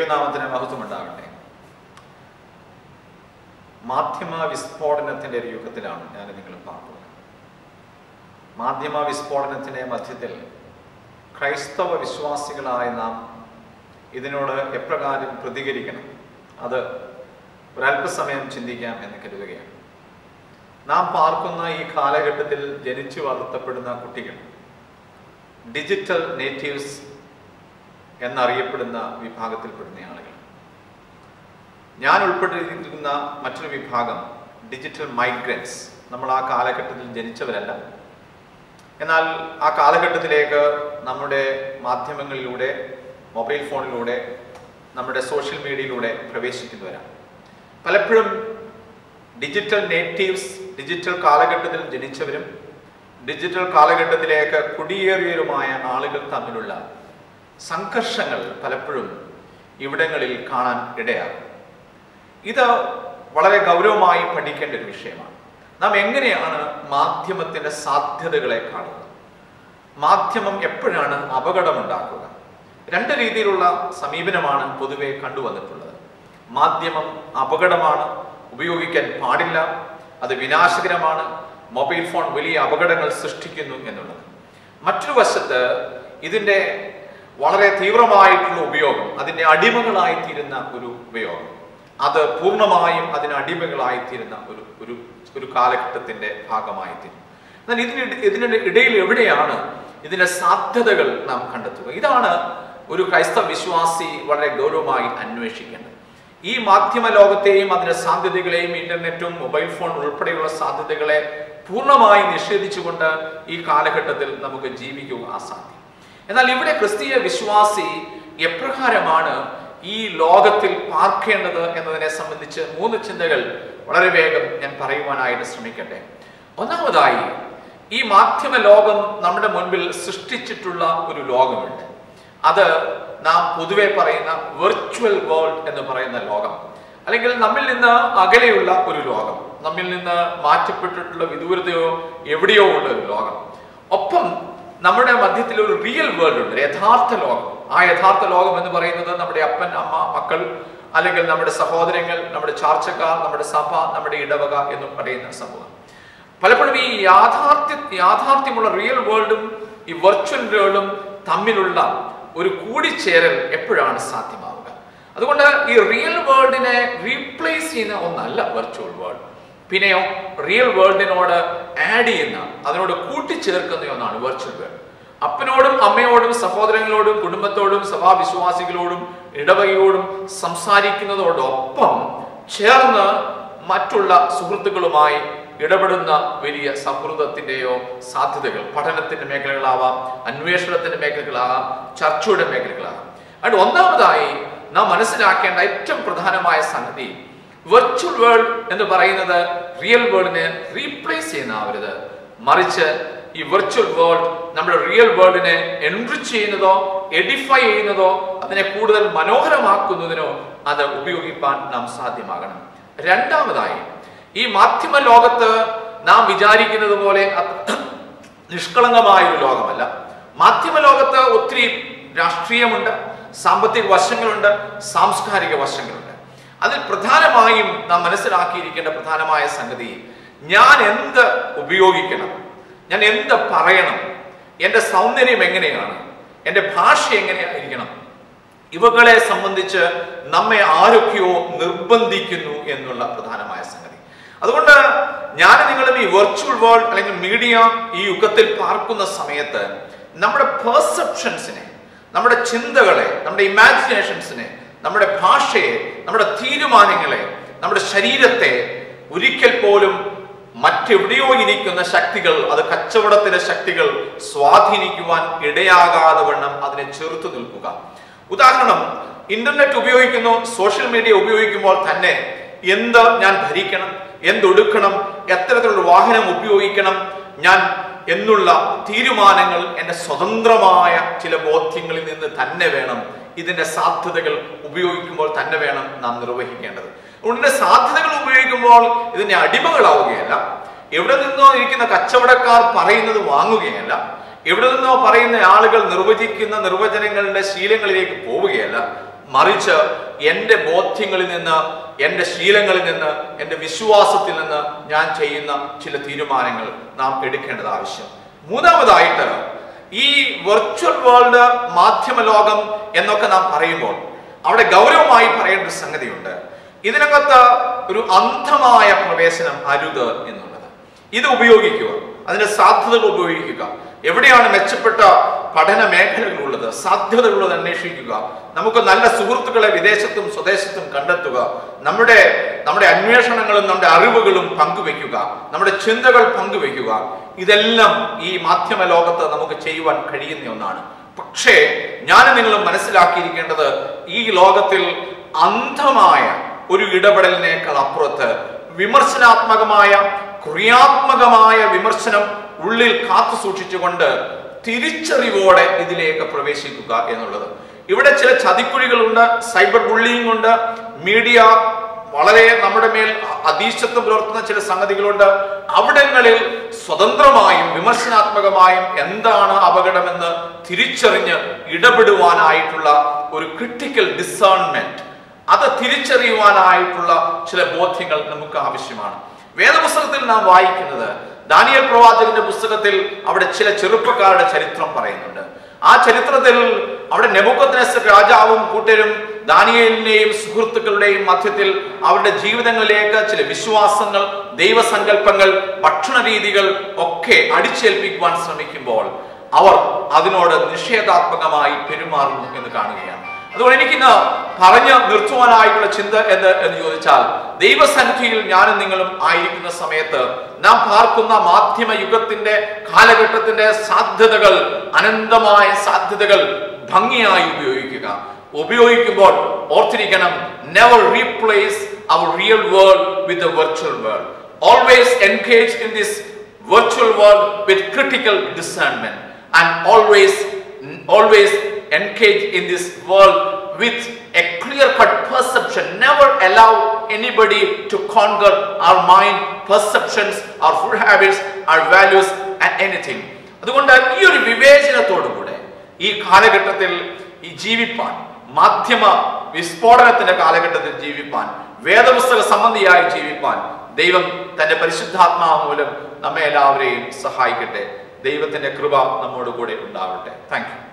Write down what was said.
ദൈവനാമത്തിന് മഹത്വം ഉണ്ടാകട്ടെ മാധ്യമ വിസ്ഫോടനത്തിന്റെ ഒരു യുഗത്തിലാണ് ഞാൻ നിങ്ങൾ പാർക്കുന്നത് മാധ്യമ വിസ്ഫോടനത്തിന്റെ മധ്യത്തിൽ ക്രൈസ്തവ വിശ്വാസികളായ നാം ഇതിനോട് എപ്രകാരം പ്രതികരിക്കണം അത് ഒരല്പസമയം ചിന്തിക്കാം എന്ന് കരുതുകയാണ് നാം പാർക്കുന്ന ഈ കാലഘട്ടത്തിൽ ജനിച്ചു വളർത്തപ്പെടുന്ന കുട്ടികൾ ഡിജിറ്റൽ നേറ്റീവ്സ് എന്നറിയപ്പെടുന്ന വിഭാഗത്തിൽപ്പെടുന്ന ആളുകൾ ഞാൻ ഉൾപ്പെട്ടിരിക്കുന്ന മറ്റൊരു വിഭാഗം ഡിജിറ്റൽ മൈഗ്രൻസ് നമ്മൾ ആ കാലഘട്ടത്തിൽ ജനിച്ചവരല്ല എന്നാൽ ആ കാലഘട്ടത്തിലേക്ക് നമ്മുടെ മാധ്യമങ്ങളിലൂടെ മൊബൈൽ ഫോണിലൂടെ നമ്മുടെ സോഷ്യൽ മീഡിയയിലൂടെ പ്രവേശിക്കുന്നവരാണ് പലപ്പോഴും ഡിജിറ്റൽ നേറ്റീവ്സ് ഡിജിറ്റൽ കാലഘട്ടത്തിൽ ജനിച്ചവരും ഡിജിറ്റൽ കാലഘട്ടത്തിലേക്ക് കുടിയേറിയവരുമായ ആളുകൾ തമ്മിലുള്ള സംഘർഷങ്ങൾ പലപ്പോഴും ഇവിടങ്ങളിൽ കാണാൻ ഇടയാകും ഇത് വളരെ ഗൗരവമായി പഠിക്കേണ്ട ഒരു വിഷയമാണ് നാം എങ്ങനെയാണ് മാധ്യമത്തിന്റെ സാധ്യതകളെ കാണുന്നത് മാധ്യമം എപ്പോഴാണ് അപകടമുണ്ടാക്കുക രണ്ട് രീതിയിലുള്ള സമീപനമാണ് പൊതുവെ കണ്ടുവന്നിട്ടുള്ളത് മാധ്യമം അപകടമാണ് ഉപയോഗിക്കാൻ പാടില്ല അത് വിനാശകരമാണ് മൊബൈൽ ഫോൺ വലിയ അപകടങ്ങൾ സൃഷ്ടിക്കുന്നു എന്നുള്ളത് മറ്റൊരു വശത്ത് ഇതിൻ്റെ വളരെ തീവ്രമായിട്ടുള്ള ഉപയോഗം അതിൻ്റെ അടിമകളായിത്തീരുന്ന ഒരു ഉപയോഗം അത് പൂർണ്ണമായും അതിന് അടിമകളായിത്തീരുന്ന ഒരു ഒരു ഒരു കാലഘട്ടത്തിന്റെ ഭാഗമായിത്തീരും എന്നാൽ ഇതിന് ഇതിന് ഇടയിൽ എവിടെയാണ് ഇതിന്റെ സാധ്യതകൾ നാം കണ്ടെത്തുക ഇതാണ് ഒരു ക്രൈസ്തവ വിശ്വാസി വളരെ ഗൗരവമായി അന്വേഷിക്കേണ്ടത് ഈ മാധ്യമ ലോകത്തെയും അതിന്റെ സാധ്യതകളെയും ഇന്റർനെറ്റും മൊബൈൽ ഫോൺ ഉൾപ്പെടെയുള്ള സാധ്യതകളെ പൂർണ്ണമായി നിഷേധിച്ചുകൊണ്ട് ഈ കാലഘട്ടത്തിൽ നമുക്ക് ജീവിക്കുക അസാധ്യം എന്നാൽ ഇവിടെ ക്രിസ്തീയ വിശ്വാസി എപ്രകാരമാണ് ഈ ലോകത്തിൽ പാർക്കേണ്ടത് എന്നതിനെ സംബന്ധിച്ച് മൂന്ന് ചിന്തകൾ വളരെ വേഗം ഞാൻ പറയുവാനായിട്ട് ശ്രമിക്കട്ടെ ഒന്നാമതായി ഈ മാധ്യമ ലോകം നമ്മുടെ മുൻപിൽ സൃഷ്ടിച്ചിട്ടുള്ള ഒരു ലോകമുണ്ട് അത് നാം പൊതുവെ പറയുന്ന വെർച്വൽ വേൾഡ് എന്ന് പറയുന്ന ലോകം അല്ലെങ്കിൽ നമ്മിൽ നിന്ന് അകലെയുള്ള ഒരു ലോകം നമ്മിൽ നിന്ന് മാറ്റപ്പെട്ടിട്ടുള്ള വിദൂരതയോ എവിടെയോ ഉള്ള ഒരു ലോകം ഒപ്പം നമ്മുടെ മധ്യത്തിൽ ഒരു റിയൽ വേൾഡ് ഉണ്ട് യഥാർത്ഥ ലോകം ആ യഥാർത്ഥ ലോകം എന്ന് പറയുന്നത് നമ്മുടെ അപ്പൻ അമ്മ മക്കൾ അല്ലെങ്കിൽ നമ്മുടെ സഹോദരങ്ങൾ നമ്മുടെ ചാർച്ചക്കാർ നമ്മുടെ സഭ നമ്മുടെ ഇടവക എന്ന് പറയുന്ന സമൂഹം പലപ്പോഴും ഈ യാഥാർത്ഥ്യ യാഥാർത്ഥ്യമുള്ള റിയൽ വേൾഡും ഈ വെർച്വൽ വേൾഡും തമ്മിലുള്ള ഒരു കൂടിച്ചേരൽ എപ്പോഴാണ് സാധ്യമാവുക അതുകൊണ്ട് ഈ റിയൽ വേൾഡിനെ റീപ്ലേസ് ചെയ്യുന്ന ഒന്നല്ല വെർച്വൽ വേൾഡ് പിന്നെയോ റിയൽ വേൾഡിനോട് ആഡ് ചെയ്യുന്ന അതിനോട് കൂട്ടിച്ചേർക്കുന്ന ഒന്നാണ് വെർച്വൽ വേൾഡ് അപ്പനോടും അമ്മയോടും സഹോദരങ്ങളോടും കുടുംബത്തോടും സഭാവിശ്വാസികളോടും ഇടവകയോടും സംസാരിക്കുന്നതോടൊപ്പം ചേർന്ന് മറ്റുള്ള സുഹൃത്തുക്കളുമായി ഇടപെടുന്ന വലിയ സൗഹൃദത്തിന്റെയോ സാധ്യതകൾ പഠനത്തിന്റെ മേഖലകളാവാം അന്വേഷണത്തിന്റെ മേഖലകളാകാം ചർച്ചയുടെ മേഖലകളാകാം അതുകൊണ്ട് ഒന്നാമതായി നാം മനസ്സിലാക്കേണ്ട ഏറ്റവും പ്രധാനമായ സംഗതി വെർച്വൽ വേൾഡ് എന്ന് പറയുന്നത് റിയൽ വേൾഡിനെ റീപ്ലേസ് ചെയ്യുന്നവരുത് മറിച്ച് ഈ വെർച്വൽ വേൾഡ് നമ്മുടെ റിയൽ വേൾഡിനെ എൻറിച്ച് ചെയ്യുന്നതോ എഡിഫൈ ചെയ്യുന്നതോ അതിനെ കൂടുതൽ മനോഹരമാക്കുന്നതിനോ അത് ഉപയോഗിക്കാൻ നാം സാധ്യമാകണം രണ്ടാമതായി ഈ മാധ്യമ ലോകത്ത് നാം വിചാരിക്കുന്നത് പോലെ നിഷ്കളങ്കമായ ഒരു ലോകമല്ല മാധ്യമ ലോകത്ത് ഒത്തിരി രാഷ്ട്രീയമുണ്ട് സാമ്പത്തിക വശങ്ങളുണ്ട് സാംസ്കാരിക വശങ്ങളുണ്ട് അതിൽ പ്രധാനമായും നാം മനസ്സിലാക്കിയിരിക്കേണ്ട പ്രധാനമായ സംഗതി ഞാൻ എന്ത് ഉപയോഗിക്കണം ഞാൻ എന്ത് പറയണം എൻ്റെ സൗന്ദര്യം എങ്ങനെയാണ് എൻ്റെ ഭാഷ എങ്ങനെയായിരിക്കണം ഇവകളെ സംബന്ധിച്ച് നമ്മെ ആരൊക്കെയോ നിർബന്ധിക്കുന്നു എന്നുള്ള പ്രധാനമായ സംഗതി അതുകൊണ്ട് ഞാൻ നിങ്ങളും ഈ വെർച്വൽ വേൾഡ് അല്ലെങ്കിൽ മീഡിയ ഈ യുഗത്തിൽ പാർക്കുന്ന സമയത്ത് നമ്മുടെ പെർസെപ്ഷൻസിനെ നമ്മുടെ ചിന്തകളെ നമ്മുടെ ഇമാജിനേഷൻസിനെ നമ്മുടെ ഭാഷയെ നമ്മുടെ തീരുമാനങ്ങളെ നമ്മുടെ ശരീരത്തെ ഒരിക്കൽ പോലും മറ്റെവിടെയോ ഇരിക്കുന്ന ശക്തികൾ അത് കച്ചവടത്തിന്റെ ശക്തികൾ സ്വാധീനിക്കുവാൻ ഇടയാകാതെ വണ്ണം അതിനെ ചെറുത്തു നിൽക്കുക ഉദാഹരണം ഇന്റർനെറ്റ് ഉപയോഗിക്കുന്നു സോഷ്യൽ മീഡിയ ഉപയോഗിക്കുമ്പോൾ തന്നെ എന്ത് ഞാൻ ധരിക്കണം എന്തൊടുക്കണം എത്തരത്തിലുള്ള വാഹനം ഉപയോഗിക്കണം ഞാൻ എന്നുള്ള തീരുമാനങ്ങൾ എൻ്റെ സ്വതന്ത്രമായ ചില ബോധ്യങ്ങളിൽ നിന്ന് തന്നെ വേണം ഇതിന്റെ സാധ്യതകൾ ഉപയോഗിക്കുമ്പോൾ തന്നെ വേണം നാം നിർവഹിക്കേണ്ടത് അതുകൊണ്ട് സാധ്യതകൾ ഉപയോഗിക്കുമ്പോൾ ഇതിന്റെ അടിമകളാവുകയല്ല എവിടെ നിന്നോ ഇരിക്കുന്ന കച്ചവടക്കാർ പറയുന്നത് വാങ്ങുകയല്ല എവിടെ നിന്നോ പറയുന്ന ആളുകൾ നിർവചിക്കുന്ന നിർവചനങ്ങളുടെ ശീലങ്ങളിലേക്ക് പോവുകയല്ല മറിച്ച് എൻ്റെ ബോധ്യങ്ങളിൽ നിന്ന് എൻ്റെ ശീലങ്ങളിൽ നിന്ന് എൻ്റെ വിശ്വാസത്തിൽ നിന്ന് ഞാൻ ചെയ്യുന്ന ചില തീരുമാനങ്ങൾ നാം എടുക്കേണ്ടത് ആവശ്യം മൂന്നാമതായിട്ട് ഈ വെർച്വൽ വേൾഡ് മാധ്യമ ലോകം എന്നൊക്കെ നാം പറയുമ്പോൾ അവിടെ ഗൗരവമായി പറയേണ്ട ഒരു സംഗതിയുണ്ട് ഇതിനകത്ത് ഒരു അന്ധമായ പ്രവേശനം അരുത് എന്നുള്ളത് ഇത് ഉപയോഗിക്കുക അതിന്റെ സാധ്യതകൾ ഉപയോഗിക്കുക എവിടെയാണ് മെച്ചപ്പെട്ട പഠന മേഖലകളുള്ളത് സാധ്യതകളുള്ളത് അന്വേഷിക്കുക നമുക്ക് നല്ല സുഹൃത്തുക്കളെ വിദേശത്തും സ്വദേശത്തും കണ്ടെത്തുക നമ്മുടെ നമ്മുടെ അന്വേഷണങ്ങളും നമ്മുടെ അറിവുകളും പങ്കുവെക്കുക നമ്മുടെ ചിന്തകൾ പങ്കുവെക്കുക ഇതെല്ലാം ഈ മാധ്യമ ലോകത്ത് നമുക്ക് ചെയ്യുവാൻ കഴിയുന്ന ഒന്നാണ് പക്ഷേ ഞാൻ നിങ്ങളും മനസ്സിലാക്കിയിരിക്കേണ്ടത് ഈ ലോകത്തിൽ അന്ധമായ ഒരു ഇടപെടലിനേക്കാൾ അപ്പുറത്ത് വിമർശനാത്മകമായ ക്രിയാത്മകമായ വിമർശനം ഉള്ളിൽ കാത്തു സൂക്ഷിച്ചുകൊണ്ട് തിരിച്ചറിവോടെ ഇതിലേക്ക് പ്രവേശിക്കുക എന്നുള്ളത് ഇവിടെ ചില ചതിക്കുഴികളുണ്ട് സൈബർ ബുള്ളിങ് ഉണ്ട് മീഡിയ വളരെ നമ്മുടെ മേൽ അതീശത്വം പുലർത്തുന്ന ചില സംഗതികളുണ്ട് അവിടങ്ങളിൽ സ്വതന്ത്രമായും വിമർശനാത്മകമായും എന്താണ് അപകടമെന്ന് തിരിച്ചറിഞ്ഞ് ഇടപെടുവാനായിട്ടുള്ള ഒരു ക്രിട്ടിക്കൽ ഡിസേൺമെന്റ് അത് തിരിച്ചറിയുവാനായിട്ടുള്ള ചില ബോധ്യങ്ങൾ നമുക്ക് ആവശ്യമാണ് വേദപുസ്തകത്തിൽ നാം വായിക്കുന്നത് ദാനിയൽ പ്രവാചകന്റെ പുസ്തകത്തിൽ അവിടെ ചില ചെറുപ്പക്കാരുടെ ചരിത്രം പറയുന്നുണ്ട് ആ ചരിത്രത്തിൽ അവിടെ നെബുക്കദ്നേസർ രാജാവും കൂട്ടരും ദാനിയലിന്റെയും സുഹൃത്തുക്കളുടെയും മധ്യത്തിൽ അവരുടെ ജീവിതങ്ങളിലേക്ക് ചില വിശ്വാസങ്ങൾ ദൈവസങ്കല്പങ്ങൾ ഭക്ഷണ രീതികൾ ഒക്കെ അടിച്ചേൽപ്പിക്കുവാൻ ശ്രമിക്കുമ്പോൾ അവർ അതിനോട് നിഷേധാത്മകമായി പെരുമാറുന്നു എന്ന് കാണുകയാണ് അതുകൊണ്ട് എനിക്കിന്ന് പറഞ്ഞു നിർത്തുവാനായിട്ടുള്ള ചിന്ത എന്ന് എന്ന് ചോദിച്ചാൽ ദൈവസന്നിധിയിൽ ഞാനും നിങ്ങളും ആയിരിക്കുന്ന സമയത്ത് നാം പാർക്കുന്ന മാധ്യമ യുഗത്തിന്റെ കാലഘട്ടത്തിന്റെ സാധ്യതകൾ അനന്തമായ സാധ്യതകൾ ഭംഗിയായി ഉപയോഗിക്കുക ഉപയോഗിക്കുമ്പോൾ ഓർത്തിരിക്കണം never replace our real world with a virtual world always engage in this virtual world with critical discernment and always always engage in this world with a clear cut perception never allow anybody to conquer our mind perceptions our food habits our values and anything അതുകൊണ്ട് ഈ ഒരു വിവേചനത്തോടുകൂടെ ഈ കാലഘട്ടത്തിൽ ഈ ജീവിപ്പാൻ മാധ്യമ വിസ്ഫോടനത്തിന്റെ കാലഘട്ടത്തിൽ ജീവിപ്പാൻ വേദപുസ്തക സംബന്ധിയായി ജീവിപ്പാൻ ദൈവം തന്റെ പരിശുദ്ധാത്മാവ് മൂലം നമ്മെ എല്ലാവരെയും സഹായിക്കട്ടെ ദൈവത്തിന്റെ കൃപ നമ്മോട് കൂടെ ഉണ്ടാവട്ടെ താങ്ക് യു